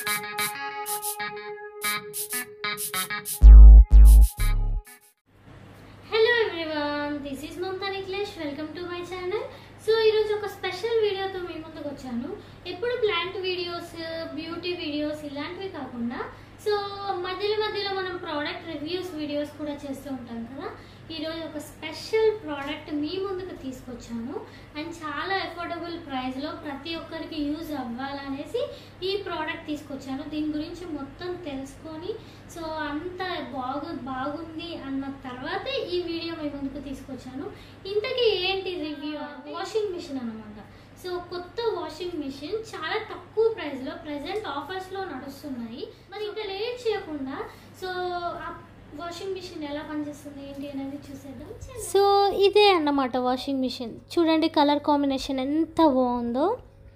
hello everyone this is Mamata Nikhilesh welcome to my channel so ఈరోజు ఒక special వీడియోతో మీ ముందుకు వచ్చాను ఎప్పుడు ప్లాంట్ వీడియోస్ బ్యూటీ వీడియోస్ ఇలాంటివి కాకుండా సో మధ్యలో మధ్యలో మనం ప్రోడక్ట్ రివ్యూస్ వీడియోస్ కూడా చేస్తూ ఉంటాం కదా ఈరోజు ఒక స్పెషల్ ప్రోడక్ట్ మీ ముందుకు తీసుకొచ్చాను అండ్ చాలా అఫోర్డబుల్ ప్రైస్లో ప్రతి ఒక్కరికి యూజ్ అవ్వాలనేసి ఈ ప్రోడక్ట్ తీసుకొచ్చాను దీని గురించి మొత్తం తెలుసుకొని సో అంత బాగు బాగుంది అన్న తర్వాతే ఈ వీడియో మీ ముందుకు తీసుకొచ్చాను ఇంతకీ ఏంటి రివ్యూ వాషింగ్ మిషన్ అనమాట సో కొత్త వాషింగ్ మిషన్ చాలా తక్కువ ప్రైస్లో ప్రజెంట్ ఆఫర్స్లో నడుస్తున్నాయి మరి ఇంకా లేట్ చేయకుండా సో ఆ వాషింగ్ మిషన్ ఎలా పనిచేస్తుంది ఏంటి అనేది చూసేద్దాం సో ఇదే అన్నమాట వాషింగ్ మిషన్ చూడండి కలర్ కాంబినేషన్ ఎంత బాగుందో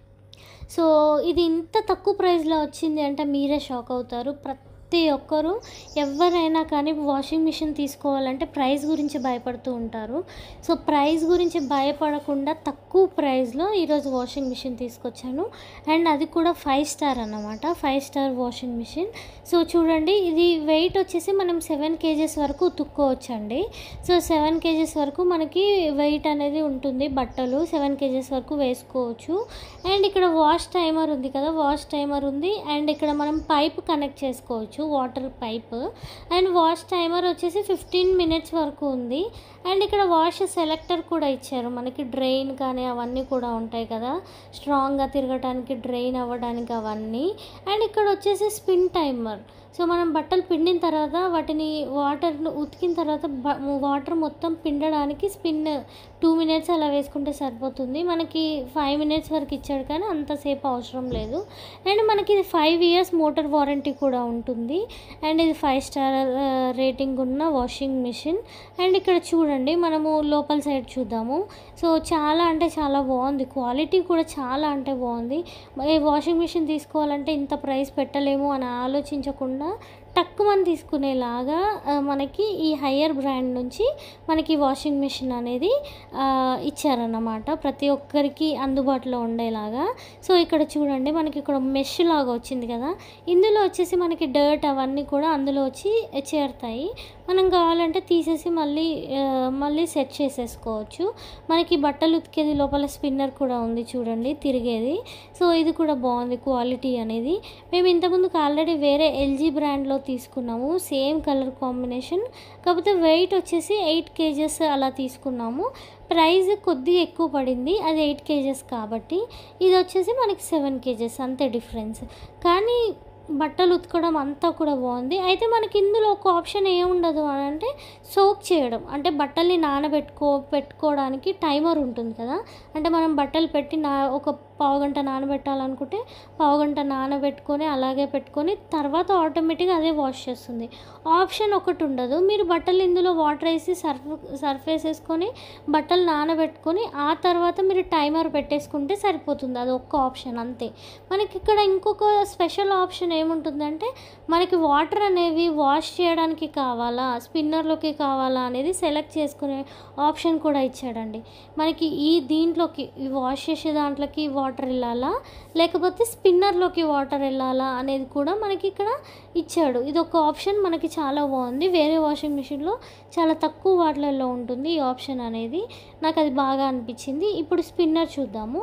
సో ఇది ఇంత తక్కువ ప్రైస్లో వచ్చింది అంటే మీరే షాక్ అవుతారు ప్రతి ఒక్కరూ ఎవరైనా కానీ వాషింగ్ మిషన్ తీసుకోవాలంటే ప్రైస్ గురించి భయపడుతూ ఉంటారు సో ప్రైస్ గురించి భయపడకుండా తక్కువ ప్రైస్లో ఈరోజు వాషింగ్ మిషన్ తీసుకొచ్చాను అండ్ అది కూడా ఫైవ్ స్టార్ అన్నమాట five star washing machine so చూడండి ఇది వెయిట్ వచ్చేసి మనం సెవెన్ కేజెస్ వరకు ఉతుక్కోవచ్చండి సో సెవెన్ కేజెస్ వరకు మనకి వెయిట్ అనేది ఉంటుంది బట్టలు సెవెన్ కేజెస్ వరకు వేసుకోవచ్చు అండ్ ఇక్కడ వాష్ టైమర్ ఉంది కదా వాష్ టైమర్ ఉంది అండ్ ఇక్కడ మనం పైప్ కనెక్ట్ చేసుకోవచ్చు water pipe and wash timer వచ్చేసి ఫిఫ్టీన్ మినిట్స్ వరకు ఉంది అండ్ ఇక్కడ వాష్ సెలెక్టర్ కూడా ఇచ్చారు మనకి డ్రైన్ కానీ అవన్నీ కూడా ఉంటాయి కదా స్ట్రాంగ్గా తిరగటానికి డ్రైన్ అవ్వడానికి అవన్నీ అండ్ ఇక్కడ వచ్చేసి స్పిన్ టైమర్ సో మనం బట్టలు పిండిన తర్వాత వాటిని వాటర్ను ఉతికిన తర్వాత వాటర్ మొత్తం పిండడానికి స్పిన్ టూ మినిట్స్ అలా వేసుకుంటే సరిపోతుంది మనకి ఫైవ్ మినిట్స్ వరకు ఇచ్చాడు కానీ అంతసేపు అవసరం లేదు అండ్ మనకి ఇది ఫైవ్ ఇయర్స్ మోటార్ వారంటీ కూడా ఉంటుంది అండ్ ఇది ఫైవ్ స్టార్ రేటింగ్ ఉన్న వాషింగ్ మిషన్ అండ్ ఇక్కడ చూడండి మనము లోపల సైడ్ చూద్దాము సో చాలా అంటే చాలా బాగుంది క్వాలిటీ కూడా చాలా అంటే బాగుంది ఈ వాషింగ్ మిషన్ తీసుకోవాలంటే ఇంత ప్రైస్ పెట్టలేము అని ఆలోచించకుండా తక్కువని తీసుకునేలాగా ఆ, మనకి ఈ హయ్యర్ బ్రాండ్ నుంచి మనకి వాషింగ్ మిషన్ అనేది ఆ, ఇచ్చారన్నమాట ప్రతి ఒక్కరికి అందుబాటులో ఉండేలాగా సో ఇక్కడ చూడండి మనకి ఇక్కడ మెష్ లాగా వచ్చింది కదా ఇందులో వచ్చేసి మనకి డర్ట్ అవన్నీ కూడా అందులో వచ్చి చేరుతాయి మనం కావాలంటే తీసేసి మళ్ళీ ఆ, మళ్ళీ సెట్ చేసేసుకోవచ్చు మనకి బట్టలు ఉతికేది లోపల స్పిన్నర్ కూడా ఉంది చూడండి తిరిగేది సో ఇది కూడా బాగుంది క్వాలిటీ అనేది మేము ఇంతకుముందుకు ఆల్రెడీ వేరే ఎల్జీ బ్రాండ్లో తీసుకున్నాము సేమ్ కలర్ కాంబినేషన్ కాకపోతే వెయిట్ వచ్చేసి ఎయిట్ కేజెస్ అలా తీసుకున్నాము ప్రైస్ కొద్దిగా ఎక్కువ పడింది అది ఎయిట్ కేజెస్ కాబట్టి ఇది వచ్చేసి మనకి సెవెన్ కేజెస్ అంతే డిఫరెన్స్ కానీ బట్టలు ఉతకడం అంతా కూడా బాగుంది అయితే మనకి ఇందులో ఒక ఆప్షన్ ఏముండదు అని అంటే సోక్ చేయడం అంటే బట్టల్ని నానబెట్టుకో పెట్టుకోవడానికి టైమర్ ఉంటుంది కదా అంటే మనం బట్టలు పెట్టి నా ఒక పావుగంట నానబెట్టాలనుకుంటే పావుగంట నానబెట్టుకొని అలాగే పెట్టుకొని తర్వాత ఆటోమేటిక్గా అదే వాష్ చేస్తుంది ఆప్షన్ ఒకటి ఉండదు మీరు బట్టలు ఇందులో వాటర్ వేసి సర్ఫ్ సర్ఫ్ వేసేసుకొని బట్టలు నానబెట్టుకొని ఆ తర్వాత మీరు టైమర్ పెట్టేసుకుంటే సరిపోతుంది అది ఒక్క ఆప్షన్ అంతే మనకి ఇక్కడ ఇంకొక స్పెషల్ ఆప్షన్ ఏముంటుందంటే మనకి వాటర్ అనేవి వాష్ చేయడానికి కావాలా స్పిన్నర్లోకి కావాలా అనేది సెలెక్ట్ చేసుకునే ఆప్షన్ కూడా ఇచ్చాడండి మనకి ఈ దీంట్లోకి ఈ వాష్ చేసే దాంట్లోకి వాటర్ వెళ్ళాలా లేకపోతే స్పిన్నర్లోకి వాటర్ వెళ్ళాలా అనేది కూడా మనకి ఇక్కడ ఇచ్చాడు ఇది ఒక ఆప్షన్ మనకి చాలా బాగుంది వేరే వాషింగ్ మిషన్లో చాలా తక్కువ వాటిలలో ఉంటుంది ఈ ఆప్షన్ అనేది నాకు అది బాగా అనిపించింది ఇప్పుడు స్పిన్నర్ చూద్దాము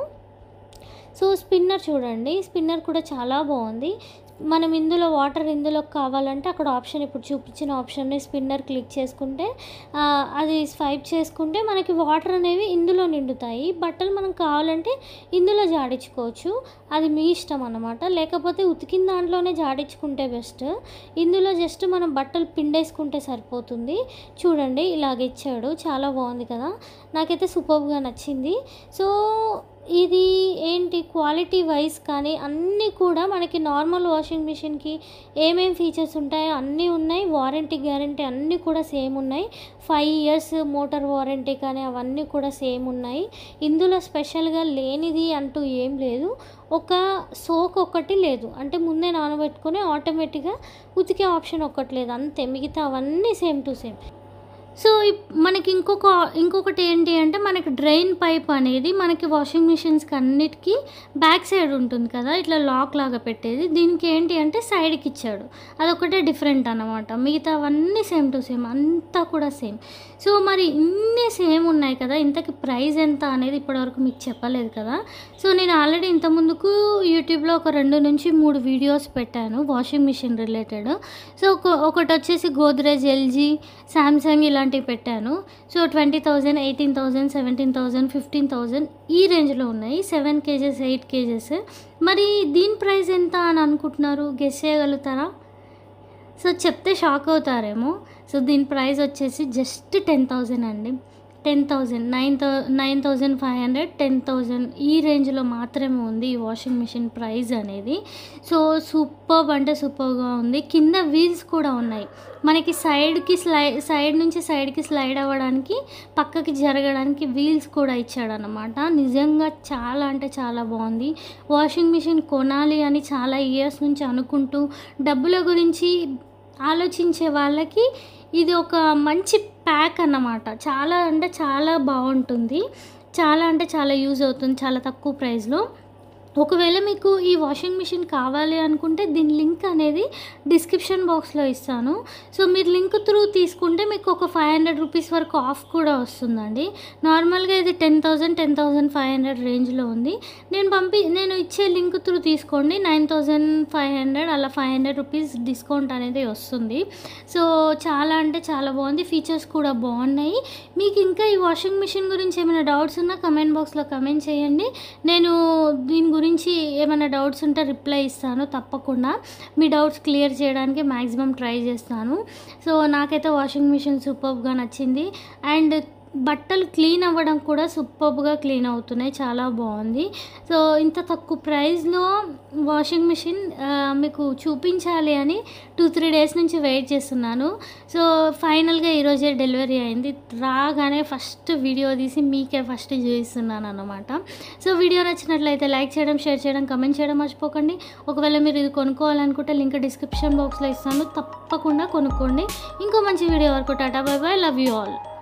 సో స్పిన్నర్ చూడండి స్పిన్నర్ కూడా చాలా బాగుంది మనం ఇందులో వాటర్ ఇందులో కావాలంటే అక్కడ ఆప్షన్ ఇప్పుడు చూపించిన ఆప్షన్ని స్పిన్నర్ క్లిక్ చేసుకుంటే ఆ, అది స్వైప్ చేసుకుంటే మనకి వాటర్ అనేవి ఇందులో నిండుతాయి బట్టలు మనం కావాలంటే ఇందులో జాడించుకోవచ్చు అది మీ ఇష్టం అన్నమాట లేకపోతే ఉతికిన దాంట్లోనే జాడించుకుంటే బెస్ట్ ఇందులో జస్ట్ మనం బట్టలు పిండేసుకుంటే సరిపోతుంది చూడండి ఇలాగ ఇచ్చాడు చాలా బాగుంది కదా నాకైతే సూపర్గా నచ్చింది సో ఇది ఏంటి క్వాలిటీ వైజ్ కానీ అన్నీ కూడా మనకి నార్మల్ వాషింగ్ మిషన్కి ఏమేం ఫీచర్స్ ఉంటాయో అన్నీ ఉన్నాయి వారంటీ గ్యారంటీ అన్నీ కూడా సేమ్ ఉన్నాయి ఫైవ్ ఇయర్స్ మోటార్ వారంటీ కానీ అవన్నీ కూడా సేమ్ ఉన్నాయి ఇందులో స్పెషల్గా లేనిది అంటూ ఏం లేదు ఒక సోక్ ఒకటి లేదు అంటే ముందే నానబెట్టుకొని ఆటోమేటిక్గా ఉతికే ఆప్షన్ ఒకటి లేదు అంతే మిగతా అవన్నీ సేమ్ టు సేమ్ సో ఇప్- మనకి ఇంకొక ఇంకొకటి ఏంటి అంటే మనకి డ్రైన్ పైప్ అనేది మనకి వాషింగ్ మిషన్స్కి అన్నిటికీ బ్యాక్ సైడ్ ఉంటుంది కదా ఇట్లా లాక్ లాగా పెట్టేది దీనికి ఏంటి అంటే సైడ్కి ఇచ్చాడు అదొకటే డిఫరెంట్ అనమాట మిగతావన్నీ సేమ్ టు సేమ్ అంతా కూడా సేమ్ సో మరి ఇన్ని సేమ్ ఉన్నాయి కదా ఇంతకి ప్రైస్ ఎంత అనేది ఇప్పటివరకు మీకు చెప్పలేదు కదా సో నేను ఆల్రెడీ ఇంత ముందుకు యూట్యూబ్లో ఒక రెండు నుంచి మూడు వీడియోస్ పెట్టాను వాషింగ్ మిషన్ రిలేటెడ్ సో ఒక ఒకటి వచ్చేసి గోద్రేజ్ ఎల్జీ శాంసంగ్ ఇలాంటివి పెట్టాను so twenty thousand eighteen thousand seventeen thousand fifteen thousand ఈ రేంజ్లో ఉన్నాయి సెవెన్ కేజెస్ ఎయిట్ కేజెస్ మరి దీని ప్రైస్ ఎంత అని అనుకుంటున్నారు గెస్ చేయగలుగుతారా సో చెప్తే షాక్ అవుతారేమో సో దీని ప్రైస్ వచ్చేసి జస్ట్ టెన్ థౌజండ్ అండి ten thousand nine thou nine thousand five hundred ten thousand ఈ రేంజ్లో మాత్రమే ఉంది ఈ వాషింగ్ మిషన్ ప్రైస్ అనేది సో సూపర్బ్ అంటే సూపర్గా ఉంది కింద వీల్స్ కూడా ఉన్నాయి మనకి సైడ్కి స్లై సైడ్ నుంచి సైడ్కి స్లైడ్ అవ్వడానికి పక్కకి జరగడానికి వీల్స్ కూడా ఇచ్చాడనమాట నిజంగా చాలా అంటే చాలా బాగుంది వాషింగ్ మిషన్ కొనాలి అని చాలా ఇయర్స్ నుంచి అనుకుంటూ డబ్బుల గురించి ఆలోచించే వాళ్ళకి ఇది ఒక మంచి ప్యాక్ అన్నమాట చాలా అంటే చాలా బాగుంటుంది చాలా అంటే చాలా యూజ్ అవుతుంది చాలా తక్కువ ప్రైస్లో ఒకవేళ మీకు ఈ వాషింగ్ మిషన్ కావాలి అనుకుంటే దీని లింక్ అనేది డిస్క్రిప్షన్ బాక్స్లో ఇస్తాను సో మీరు లింక్ త్రూ తీసుకుంటే మీకు ఒక ఫైవ్ హండ్రెడ్ రూపీస్ వరకు ఆఫ్ కూడా వస్తుందండి నార్మల్గా ఇది ten thousand ten thousand five hundred రేంజ్లో ఉంది నేను పంపి నేను ఇచ్చే లింక్ త్రూ తీసుకోండి నైన్ థౌజండ్ ఫైవ్ హండ్రెడ్ అలా ఫైవ్ హండ్రెడ్ రూపీస్ డిస్కౌంట్ అనేది వస్తుంది సో చాలా అంటే చాలా బాగుంది ఫీచర్స్ కూడా బాగున్నాయి మీకు ఇంకా ఈ వాషింగ్ మిషన్ గురించి ఏమైనా డౌట్స్ ఉన్నా కమెంట్ బాక్స్లో కమెంట్ చేయండి నేను దీని గురించి ఏమైనా డౌట్స్ ఉంటే రిప్లై ఇస్తాను తప్పకుండా మీ డౌట్స్ క్లియర్ చేయడానికి మ్యాక్సిమం ట్రై చేస్తాను సో నాకైతే వాషింగ్ మిషన్ సూపర్గా నచ్చింది అండ్ బట్టలు క్లీన్ అవ్వడం కూడా సూపర్గా క్లీన్ అవుతున్నాయి చాలా బాగుంది సో ఇంత తక్కువ ప్రైస్లో వాషింగ్ మిషన్ ఆ, మీకు చూపించాలి అని టూ త్రీ డేస్ నుంచి వెయిట్ చేస్తున్నాను సో ఫైనల్గా ఈరోజే డెలివరీ అయింది రాగానే ఫస్ట్ వీడియో తీసి మీకే ఫస్ట్ చూపిస్తున్నాను అనమాట సో వీడియో నచ్చినట్లయితే లైక్ చేయడం షేర్ చేయడం కమెంట్ చేయడం మర్చిపోకండి ఒకవేళ మీరు ఇది కొనుక్కోవాలనుకుంటే లింక్ డిస్క్రిప్షన్ బాక్స్లో ఇస్తాను తప్పకుండా కొనుక్కోండి ఇంకో మంచి వీడియో వరకు tata bye bye love you all